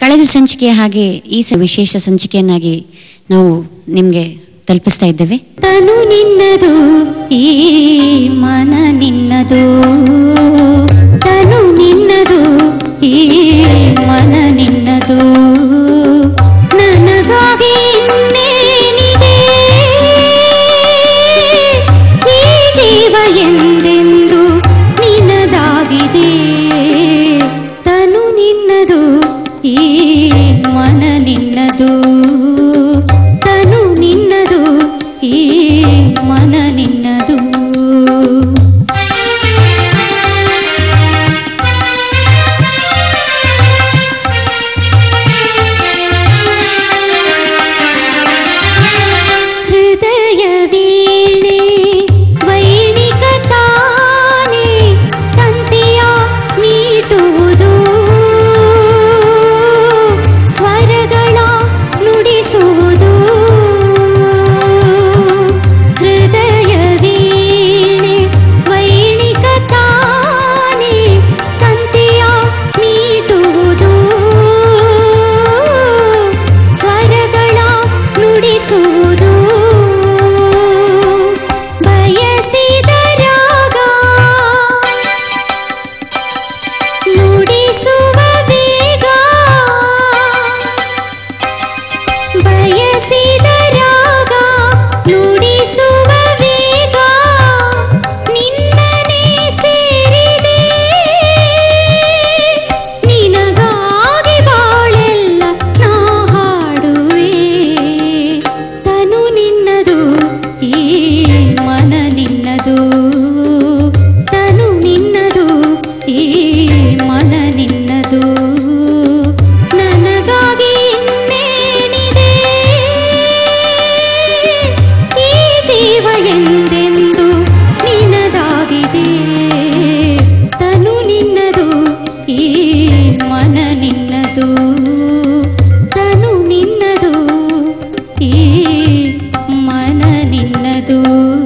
ಕಳೆದ ಸಂಚಿಕೆಯ ಹಾಗೆ ಈ ಸ ವಿಶೇಷ ಸಂಚಿಕೆಯನ್ನಾಗಿ ನಾವು ನಿಮಗೆ ತಲುಪಿಸ್ತಾ ಇದ್ದೇವೆ ತನು ನಿನ್ನದು ಈ ಮನ ನಿನ್ನದು ತನು ನಿನ್ನದು ಈ ಮನ ನಿನ್ನದು ನನಗಾಗಿ ಇನ್ನೇನಿದೆ ಈ ಜೀವ ಎಂದೆಂದು ನಿನ್ನದಾಗಿದೆ ತನು ನಿನ್ನದು ಈ ಮನ ನಿನ್ನದು ತನು ನಿನ್ನದು ಈ ಮನ ನಿನ್ನದು ಹೃದಯ ವೀಣೆ ವೈಣಿಕ ತಾನೆ ತಂತಿಯ ಮೀಟುವುದು ಸ್ವರಗಳ ನುಡಿಸುವುದು ಹೃದಯ ವೀಣೆ ವೈಣಿಕ ತಾನೆ ತಂತಿಯ ಮೀಟುವುದು ಸ್ವರಗಳ ನುಡಿಸುವುದು ಬಯಸಿದ ರಾಗ ನುಡಿಸುವ ಬೇಗ ಬಯಸಿದ ರಾಗ ನುಡಿಸುವ ವೇಗ ನಿನ್ನನೇ ಸೇರಿದೆ ನಿನಗಾಗಿ ಬಾಳೆಲ್ಲ ನಾ ಹಾಡುವೆ ತನು ನಿನ್ನದು ಈ ಮನ ನಿನ್ನದು ತನು ನಿನ್ನದು ಈ ಮನ ನಿನ್ನದು ನನಗಾಗಿ ಇನ್ನೇನಿದೆ ಈ ಜೀವ ಎಂದೆಂದು ನಿನ್ನದಾಗಿದೆ ತನು ನಿನ್ನದು ಈ ಮನ ನಿನ್ನದು ತನು ನಿನ್ನದು ಈ ಮನ ನಿನ್ನದು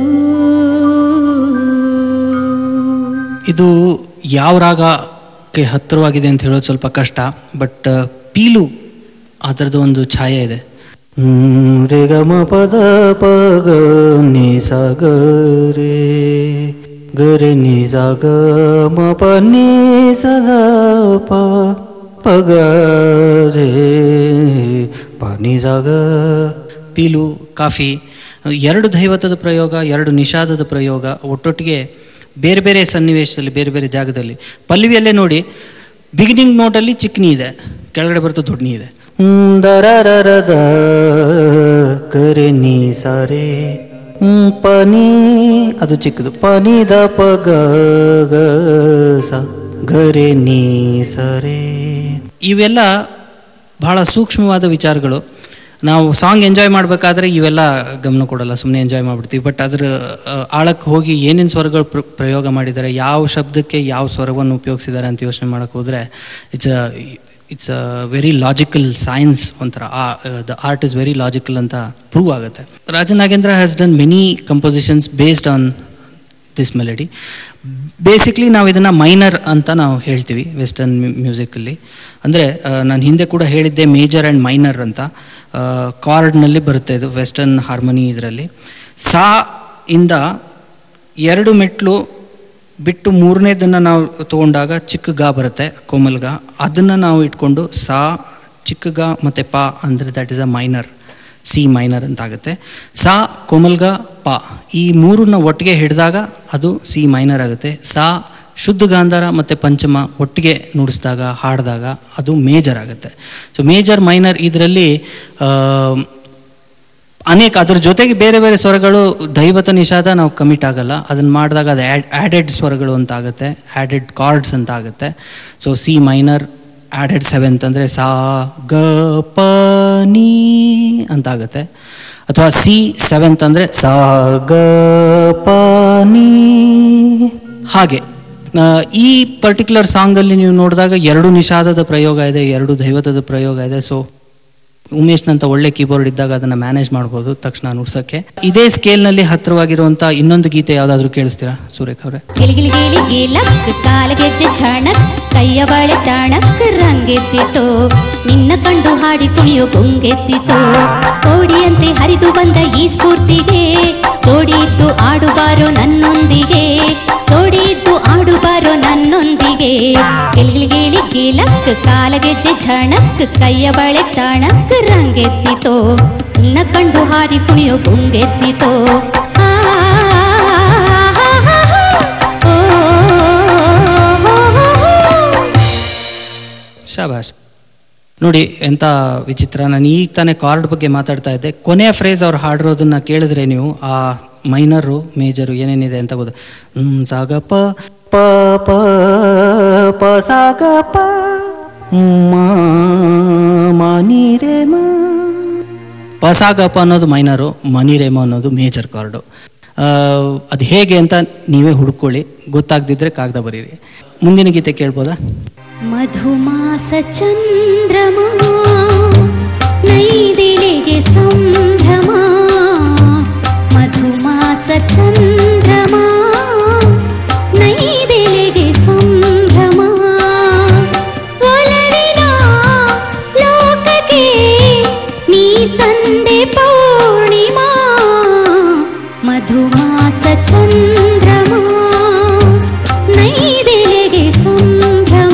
ಇದು ಯಾವ ರಾಗಕ್ಕೆ ಹತ್ತಿರವಾಗಿದೆ ಅಂತ ಹೇಳೋದು ಸ್ವಲ್ಪ ಕಷ್ಟ ಬಟ್ ಪೀಲು ಅದರದ್ದು ಒಂದು ಛಾಯೆ ಇದೆ ರೇ ಗ ಮ ಪದ ಪ ಗ ನಿ ಸ ಗ ರೇ ಗ ರೇ ನಿ ಸ ಗ ಮ ಪ ನಿ ಸ ದ ಪ ಪ ಗ ರೇ ಪ ನಿ ಸ ಗ ಪೀಲು ಕಾಫಿ ಎರಡು ದೈವತದ ಪ್ರಯೋಗ ಎರಡು ನಿಷಾದದ ಪ್ರಯೋಗ ಒಟ್ಟೊಟ್ಟಿಗೆ ಬೇರೆ ಬೇರೆ ಸನ್ನಿವೇಶದಲ್ಲಿ ಬೇರೆ ಬೇರೆ ಜಾಗದಲ್ಲಿ ಪಲ್ಲವಿಯಲ್ಲೇ ನೋಡಿ ಬಿಗಿನಿಂಗ್ ನೋಟಲ್ಲಿ ಚಿಕ್ನಿ ಇದೆ ಕೆಳಗಡೆ ಬರ್ತದೆ ದೊಡ್ಡನಿ ಇದೆ ಹ್ಮ್, ದರರರದ ಕರೆ ನೀ ಸಾರೆ ಹ್ಮ್, ಪನಿ ಅದು ಚಿಕ್ಕದು ಪನಿ ದ ಪ ಗ ಗ ಸ ಗರೆ ನೀ ಸರೆ ಇವೆಲ್ಲ ಬಹಳ ಸೂಕ್ಷ್ಮವಾದ ವಿಚಾರಗಳು ನಾವು ಸಾಂಗ್ ಎಂಜಾಯ್ ಮಾಡಬೇಕಾದ್ರೆ ಇವೆಲ್ಲ ಗಮನ ಕೊಡಲ್ಲ ಸುಮ್ಮನೆ ಎಂಜಾಯ್ ಮಾಡ್ಬಿಡ್ತೀವಿ ಬಟ್ ಅದ್ರ ಆಳಕ್ಕೆ ಹೋಗಿ ಏನೇನು ಸ್ವರಗಳು ಪ್ರ ಪ್ರಯೋಗ ಮಾಡಿದ್ದಾರೆ ಯಾವ ಶಬ್ದಕ್ಕೆ ಯಾವ ಸ್ವರವನ್ನು ಉಪಯೋಗಿಸಿದ್ದಾರೆ ಅಂತ ಯೋಚನೆ ಮಾಡಕ್ಕೆ ಹೋದರೆ it's it's a very logical science ಒಂಥರ the art is very logical ಅಂತ ಪ್ರೂವ್ ಆಗುತ್ತೆ Rajan Nagendra has done many compositions based on this melody basically ನಾವು ಇದನ್ನು ಮೈನರ್ ಅಂತ ನಾವು ಹೇಳ್ತೀವಿ ವೆಸ್ಟರ್ನ್ ಮ್ಯೂಸಿಕಲ್ಲಿ ಅಂದರೆ ನಾನು ಹಿಂದೆ ಕೂಡ ಹೇಳಿದ್ದೆ ಮೇಜರ್ ಆ್ಯಂಡ್ ಮೈನರ್ ಅಂತ ಕಾರ್ಡ್ನಲ್ಲಿ ಬರುತ್ತೆ ಇದು ವೆಸ್ಟರ್ನ್ ಹಾರ್ಮೋನಿ ಇದರಲ್ಲಿ ಸಾ ಇಂದ ಎರಡು ಮೆಟ್ಲು ಬಿಟ್ಟು ಮೂರನೇದನ್ನು ನಾವು ತಗೊಂಡಾಗ ಚಿಕ್ಕ ಗಾ ಬರುತ್ತೆ ಕೋಮಲ್ ಗಾ ಅದನ್ನು ನಾವು ಇಟ್ಕೊಂಡು ಸಾ ಚಿಕ್ಕ ಗಾ ಮತ್ತು ಪಾ ಅಂದರೆ that is a minor C minor ಅಂತ ಆಗುತ್ತೆ ಸಾ ಕೋಮಲ್ಗ ಪ ಈ ಮೂರನ್ನ ಒಟ್ಟಿಗೆ ಹಿಡಿದಾಗ ಅದು ಸಿ ಮೈನರ್ ಆಗುತ್ತೆ ಸಾ ಶುದ್ಧ ಗಾಂಧಾರ ಮತ್ತು ಪಂಚಮ ಒಟ್ಟಿಗೆ ನುಡಿಸಿದಾಗ ಹಾಡಿದಾಗ ಅದು ಮೇಜರ್ ಆಗುತ್ತೆ ಸೊ ಮೇಜರ್ ಮೈನರ್ ಇದರಲ್ಲಿ ಅನೇಕ ಅದ್ರ ಜೊತೆಗೆ ಬೇರೆ ಬೇರೆ ಸ್ವರಗಳು ದೈವತ ನಿಷಾದ ನಾವು ಕಮಿಟ್ ಆಗಲ್ಲ ಅದನ್ನು ಮಾಡಿದಾಗ ಅದು ಆ್ಯಡೆಡ್ ಸ್ವರಗಳು ಅಂತ ಆಗುತ್ತೆ ಆ್ಯಡೆಡ್ ಕಾರ್ಡ್ಸ್ ಅಂತ ಆಗುತ್ತೆ so C minor added seventh ಅಂದರೆ ಸಾ ಗ ಪ ನೀ ಅಂತ ಆಗುತ್ತೆ ಅಥವಾ ಸಿ ಸೆವೆಂತ್ ಅಂದರೆ ಸಾ ಗ ಪ ನೀ ಹಾಗೆ ಆ, ಈ ಪರ್ಟಿಕ್ಯುಲರ್ ಸಾಂಗಲ್ಲಿ ನೀವು ನೋಡಿದಾಗ ಎರಡು ನಿಷಾದದ ಪ್ರಯೋಗ ಇದೆ ಎರಡು ದೈವತದ ಪ್ರಯೋಗ ಇದೆ ಸೊ ಉಮೇಶ್ನಂತ ಒಳ್ಳೆ ಕೀಬೋರ್ಡ್ ಇದ್ದಾಗ ಅದನ್ನ ಮ್ಯಾನೇಜ್ ಮಾಡ್ಬೋದು ತಕ್ಷಣ ನುಡ್ಸಕ್ಕೆ ಇದೇ ಸ್ಕೇಲ್ನಲ್ಲಿ ಹತ್ತಿರವಾಗಿರುವಂತ ಇನ್ನೊಂದು ಗೀತೆ ಯಾವ್ದಾದ್ರು ಕೇಳಿಸ್ತೀರಾ ಸುರೇಖ್ ಅವರೇ ಗಿಲಿಗಿಲಿ ಗಿಲಿ ಗಿಲಕ್ ಕಾಲಗೆಜ್ಜೆ ಚಾಣಕ್ ಕೈಯ ಬಾಳೆ ತಾಣಕ್ ರಂಗೆತ್ತಿತೋ ನಿನ್ನ ಕಂಡು ಹಾಡಿ ಕುಣಿಯೋ ಗುಂಗೆತ್ತಿತೋ ಕೋಡಿಯಂತೆ ಹರಿದು ಬಂದ ಈ ಸ್ಫೂರ್ತಿಗೆ ಜೋಡಿ ಇದ್ದು ಆಡುಬಾರೋ ನನ್ನೊಂದಿಗೆ ಜೋಡಿ ಇದ್ದು ಆಡುಬಾರೋ ನನ್ನೊಂದಿಗೆ ಗಿಲಿಗಿಲಿ ಗಿಲಿ ಗಿಲಕ್ ಕಾಲಗೆಜ್ಜೆ ಝಣಕ್ ಕೈಯ ಬಾಳೆ ತಾಣಕ್ ರಂಗೆತ್ತಿತೋ ನಿನ್ನ ಕಂಡು ಹಾಡಿ ಕುಣಿಯೋ ಗುಂಗೆತ್ತಿತೋ ಆ ಶಾಬಾಷ್ ನೋಡಿ ಎಂತ ವಿಚಿತ್ರ ನಾನು ಈಗ ತಾನೇ ಕಾರ್ಡ್ ಬಗ್ಗೆ ಮಾತಾಡ್ತಾ ಇದ್ದೆ ಕೊನೆಯ ಫ್ರೇಸ್ ಅವ್ರು ಹಾಡಿರೋದನ್ನ ಕೇಳಿದ್ರೆ ನೀವು ಆ ಮೈನರು ಮೇಜರು ಏನೇನಿದೆ ಅಂತ ಗೊತ್ತ ಹ್ಮ್ ಸಾಗ ಪ ಪ ಪ ಪ ಸಾಗ ಪ ಮಾ ಮಾ ನೀ ರೇ ಮಾ ಪಸಾಗಪ್ಪ ಅನ್ನೋದು ಮೈನರು ಮನಿರೇಮ ಅನ್ನೋದು ಮೇಜರ್ ಕಾರ್ಡು ಅದು ಹೇಗೆ ಅಂತ ನೀವೇ ಹುಡ್ಕೊಳ್ಳಿ ಗೊತ್ತಾಗ್ದಿದ್ರೆ ಕಾಗದ ಬರೀರಿ ಮುಂದಿನ ಗೀತೆ ಕೇಳ್ಬೋದಾ ಮಧುಮಾಸ ಚಂದ್ರಮ ನೈದಿಲಿಗೆ ಸಂಭ್ರಮ ಮಧುಮಾಸ ಚಂದ್ರಮ ನೈದಿಲಿಗೆ ಸಂಭ್ರಮ ಒಲವಿನ ಲೋಕಕ್ಕೆ ನೀ ತಂದೆ ಪೌರ್ಣಿಮಾ ಮಧುಮಾಸ ಚಂದ್ರಮ ನೈದಿಲಿಗೆ ಸಂಭ್ರಮ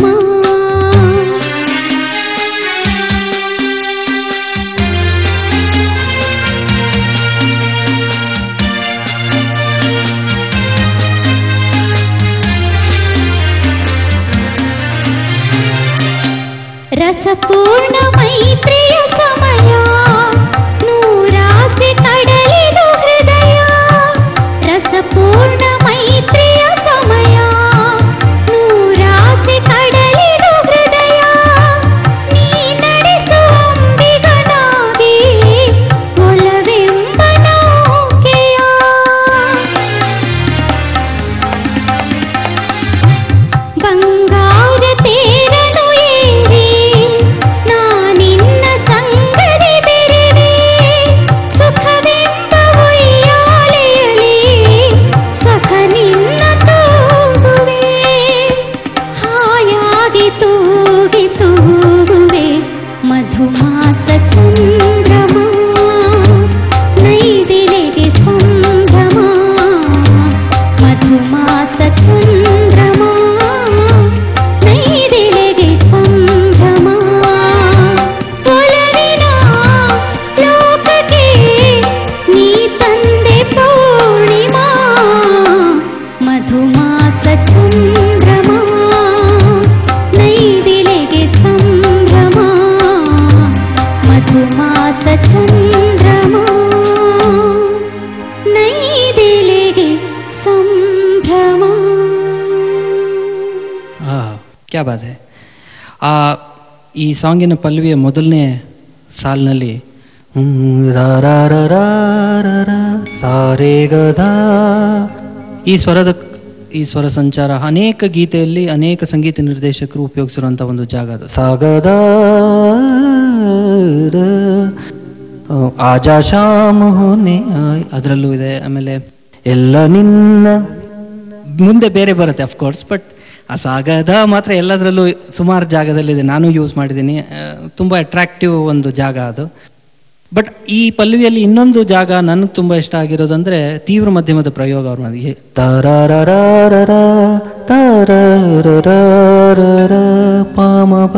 ರಸಪೂರ್ಣ ಮೈತ್ರಿಯ ಸಮಯ ನೂರಾಸೆ ಕಡಲಿದು ಹೃದಯ ರಸಪೂರ್ಣ ಮೈತ್ರಿಯ ಸಮಯ ನೂರಾಸೆ ಕಡಲಿದು ಹೃದಯ ನೀ ನಡೆಸುವ ಅಂಬಿಗನಾಗಿ ಒಲವೆಂಬ ನೌಕೆಯ ಬಂಗಾರ ತೇರನು ಏರಿ ನಾನಿನ್ನ ಸಂಗದಿ ಬೆರೆವೆ ಸುಖವೆಂಬ ಉಯ್ಯಾಲೆಯಲಿ ಸಖ ನಿನ್ನ ತೂಗುವೆ ಹಾಯಾಗಿ ತೂಗಿ ತೂಗುವೆ ಮಧುಮಾಸ ಚಂದ್ರಮ ನೈದಿಲೆಗೆ ಸಂಭ್ರಮ ಮಧುಮಾಸ ಚಂದ್ರಮ ನೈದಿಲೆಗೆ ಸಂಭ್ರಮ ಒಲವಿನ ಲೋಕಕ್ಕೆ ನೀ ತಂದೆ ಪೂರ್ಣಿಮಾ ಮಧುಮಾಸ ಚಂದ್ರಮ ನೈದಿಲೆಗೆ ಸಂಭ್ರಮ ಮಧುಮಾಸ ಚಂದ್ರಮ ನೈದಿಲೆಗೆ ಸಂಭ್ರಮ ಆ ಕ್ಯಾ ಬಾತ್ ಹೈ ಆ ಈ ಸಾಂಗಿನ ಪಲ್ಲವಿಯ ಮೊದಲನೇ ಸಾಲಿನಲ್ಲಿ ಹ್ಮ್, ರಾ ರಾ ರಾ ರಾ ರಾ ರಾ, ಸಾರೇ ಗಧಾ ಈ ಸ್ವರದ ಈ ಸ್ವರ ಸಂಚಾರ ಅನೇಕ ಗೀತೆಯಲ್ಲಿ ಅನೇಕ ಸಂಗೀತ ನಿರ್ದೇಶಕರು ಉಪಯೋಗಿಸಿರುವಂಥ ಒಂದು ಜಾಗ ಅದು ಸಾಗದ ಆಜಾ ಶಾಮ್ ಹೋನೆ ಆಯ್ ಅದರಲ್ಲೂ ಇದೆ ಆಮೇಲೆ ಎಲ್ಲ ನಿನ್ನ ಮುಂದೆ ಬೇರೆ ಬರುತ್ತೆ ಅಫ್ಕೋರ್ಸ್ ಬಟ್ ಆ ಸಾಗದ ಮಾತ್ರ ಎಲ್ಲದರಲ್ಲೂ ಸುಮಾರು ಜಾಗದಲ್ಲಿದೆ ನಾನು ಯೂಸ್ ಮಾಡಿದ್ದೀನಿ ಆ, ತುಂಬ ಅಟ್ರಾಕ್ಟಿವ್ ಒಂದು ಜಾಗ ಅದು ಬಟ್ ಈ ಪಲ್ಲವಿಯಲ್ಲಿ ಇನ್ನೊಂದು ಜಾಗ ನನಗೆ ತುಂಬ ಇಷ್ಟ ಆಗಿರೋದಂದ್ರೆ ತೀವ್ರ ಮಧ್ಯಮದ ಪ್ರಯೋಗ ಅವ್ರು ಮಾಡಿದ ತರರರರರ, ತರರರರರ, ಪಾಮಪ.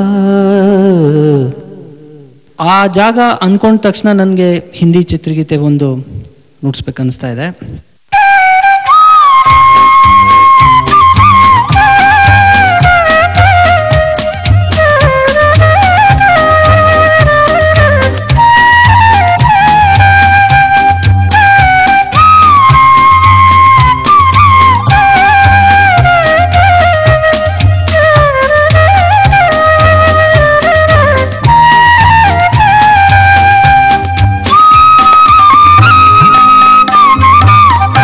ಆ ಜಾಗ ಅನ್ಕೊಂಡ ತಕ್ಷಣ ನನಗೆ ಹಿಂದಿ ಚಿತ್ರಗೀತೆ ಒಂದು ನುಡ್ಸ್ಬೇಕನ್ನಿಸ್ತಾ ಇದೆ ಆ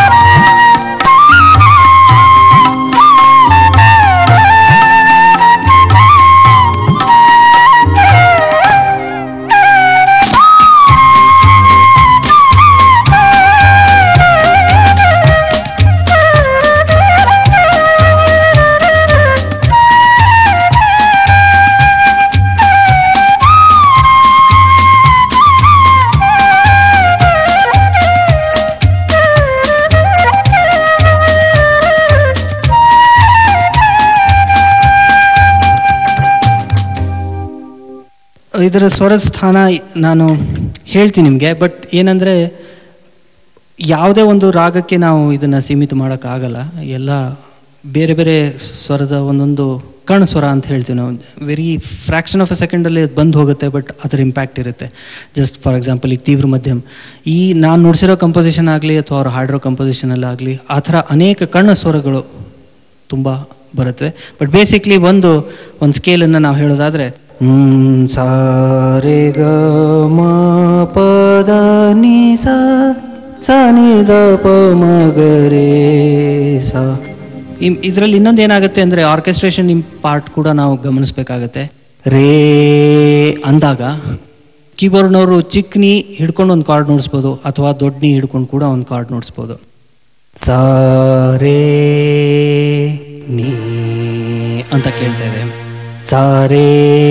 ಇದರ ಸ್ವರದ ಸ್ಥಾನ ನಾನು ಹೇಳ್ತೀನಿ ನಿಮಗೆ ಬಟ್ ಏನಂದರೆ ಯಾವುದೇ ಒಂದು ರಾಗಕ್ಕೆ ನಾವು ಇದನ್ನು ಸೀಮಿತ ಮಾಡೋಕ್ಕಾಗಲ್ಲ ಎಲ್ಲ ಬೇರೆ ಬೇರೆ ಸ್ವರದ ಒಂದೊಂದು ಕಣ ಸ್ವರ ಅಂತ ಹೇಳ್ತೀವಿ ನಾವು ವೆರಿ ಫ್ರ್ಯಾಕ್ಷನ್ ಆಫ್ ಅ ಸೆಕೆಂಡಲ್ಲಿ ಅದು ಬಂದು ಹೋಗುತ್ತೆ ಬಟ್ ಅದರ ಇಂಪ್ಯಾಕ್ಟ್ ಇರುತ್ತೆ ಜಸ್ಟ್ ಫಾರ್ ಎಕ್ಸಾಂಪಲ್ ಈಗ ತೀವ್ರ ಮಧ್ಯಮ ಈ ನಾನು ನುಡಿಸಿರೋ ಕಂಪೋಸಿಷನ್ ಆಗಲಿ ಅಥವಾ ಅವ್ರು ಹಾಡಿರೋ ಕಂಪೋಸಿಷನಲ್ಲಾಗಲಿ ಆ ಥರ ಅನೇಕ ಕಣ್ಣ ಸ್ವರಗಳು ತುಂಬ ಬರುತ್ತೆ ಬಟ್ ಬೇಸಿಕ್ಲಿ ಒಂದು ಒಂದು ಸ್ಕೇಲನ್ನು ನಾವು ಹೇಳೋದಾದರೆ ಸಾ ರೇ ಗ ಮ ಪದ ನಿ ಸ ಸ ನಿ ದ ಪ ಮ ಗ ರೇ ಸ ಇದರಲ್ಲಿ ಇನ್ನೊಂದು ಏನಾಗುತ್ತೆ ಅಂದರೆ ಆರ್ಕೆಸ್ಟ್ರೇಷನ್ ಇಂ ಪಾರ್ಟ್ ಕೂಡ ನಾವು ಗಮನಿಸಬೇಕಾಗತ್ತೆ ರೇ ಅಂದಾಗ ಕೀಬೋರ್ಡ್ನವರು ಚಿಕ್ಕ ನೀ ಹಿಡ್ಕೊಂಡು ಒಂದು ಕಾರ್ಡ್ ನುಡಿಸ್ಬೋದು ಅಥವಾ ದೊಡ್ಡ ನೀ ಹಿಡ್ಕೊಂಡು ಕೂಡ ಒಂದು ಕಾರ್ಡ್ ನುಡಿಸ್ಬೋದು ಸ ರೇ ನೀ ಅಂತ ಕೇಳ್ತಾ ಇದೆ ಸ ರೇ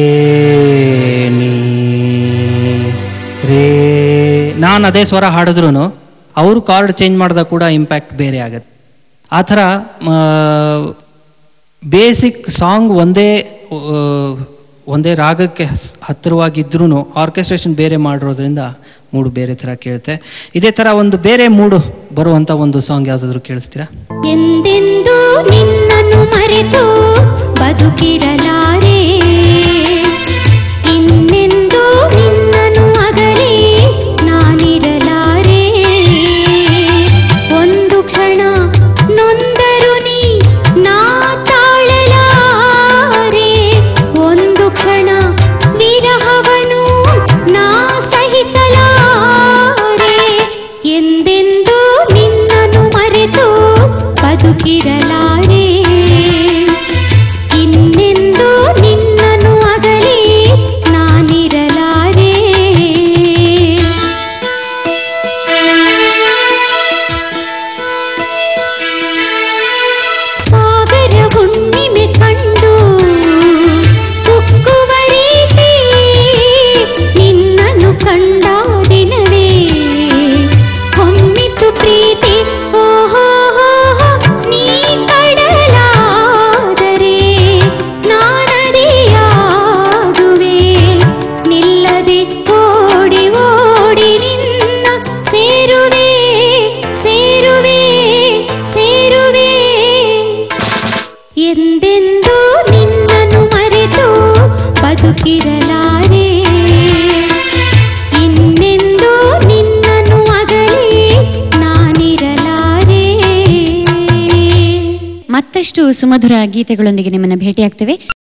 ನೀ ರೇ ನಾನು ಅದೇ ಸ್ವರ ಹಾಡಿದ್ರು ಅವರು ಕಾರ್ಡ್ ಚೇಂಜ್ ಮಾಡಿದಾಗ ಕೂಡ ಇಂಪ್ಯಾಕ್ಟ್ ಬೇರೆ ಆಗತ್ತೆ ಆ ಥರ ಬೇಸಿಕ್ ಸಾಂಗ್ ಒಂದೇ ಆ, ಒಂದೇ ರಾಗಕ್ಕೆ ಹಸ್- ಹತ್ತಿರವಾಗಿದ್ರೂ ಆರ್ಕೆಸ್ಟ್ರೇಷನ್ ಬೇರೆ ಮಾಡಿರೋದ್ರಿಂದ ಮೂಡು ಬೇರೆ ಥರ ಕೇಳುತ್ತೆ ಇದೇ ಥರ ಒಂದು ಬೇರೆ ಮೂಡು ಬರುವಂಥ ಒಂದು ಸಾಂಗ್ ಯಾವುದಾದ್ರೂ ಕೇಳಿಸ್ತೀರಾ ಎಂದೆಂದೂ ನಿನ್ನನ್ನು ಮರೆತು ಬದುಕಿರಲಾರೆ ಇನ್ನೆಂದೂ ನಿನ್ನನ್ನು ಅಗಲಿ ನಾನಿರಲಾರೆ ಒಂದು ಕ್ಷಣ ನೊಂದರು ನೀ ನಾ ತಾಳಲಾರೆ ಒಂದು ಕ್ಷಣ ವಿರಹವನು ನಾ ಸಹಿಸಲಾರೆ ಎಂದೆಂದೂ ನಿನ್ನನ್ನು ಮರೆತು ಬದುಕಿರಲಾರೆ ಇನ್ನೆಂದೂ ನಿನ್ನನ್ನು ಅಗಲಿ ನಾನಿರಲಾರೆ ಸಾಗರ ಹುಣ್ಣಿಮೆ ಕಂಡು ಕುಕ್ಕುವ ರೀತಿ ನಿನ್ನನ್ನು ಕಂಡ ದಿನವೇ ಹೊಮ್ಮಿತು ಪ್ರೀತಿ ಓಹೋ ನೀ ಕಡಲಾದರೆ ನಾನದಿಯಾಗುವೆ ನಿಲ್ಲದೆ ಓಡಿ ಓಡಿ ನಿನ್ನ ಸೇರುವೆ ಸೇರುವೆ ಸೇರುವೆ ಎಂದೆಂದೂ ನಿನ್ನನ್ನು ಮರೆತು ಬದುಕಿರಲಾರೆ ಇನ್ನೆಂದೂ ನಿನ್ನನ್ನು ಅಗಲಿ ನಾನಿರಲಾರೆ ಮತ್ತಷ್ಟು ಸುಮಧುರ ಗೀತೆಗಳೊಂದಿಗೆ ನಿಮ್ಮನ್ನು ಭೇಟಿಯಾಗ್ತೇವೆ